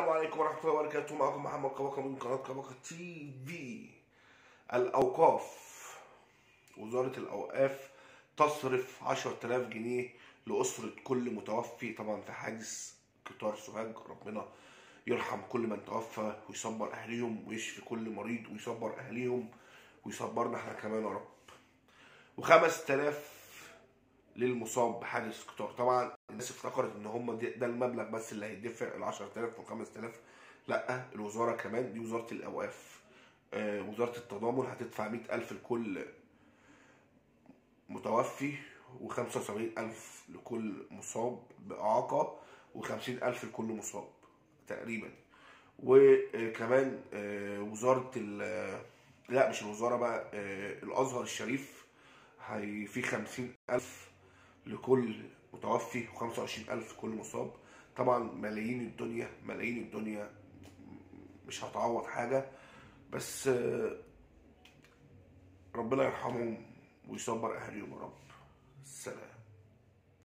عليكم ورحمة الله وبركاته معكم محمد كبكة من قناة كبكة تي في الأوقاف وزارة الأوقاف تصرف 10000 جنيه لأسرة كل متوفي طبعا في حادث قطار سوهاج ربنا يرحم كل من توفى ويصبر أهليهم ويشفي كل مريض ويصبر أهليهم ويصبرنا احنا كمان يا رب وخمس تلاف للمصاب بحادث قطار طبعا الناس افتكرت ان هم ده, ده المبلغ بس اللي هيدفع ال 10000 وال 5000 لا الوزاره كمان دي وزاره الاوقاف آه وزاره التضامن هتدفع 100000 لكل متوفي و75000 لكل مصاب باعاقه و50000 لكل مصاب تقريبا وكمان آه وزاره ال لا مش الوزاره بقى آه الازهر الشريف هي في 50000 لكل متوفي و25000 لكل مصاب طبعا ملايين الدنيا ملايين الدنيا مش هتعوض حاجة بس ربنا يرحمهم ويصبر أهاليهم يا رب السلام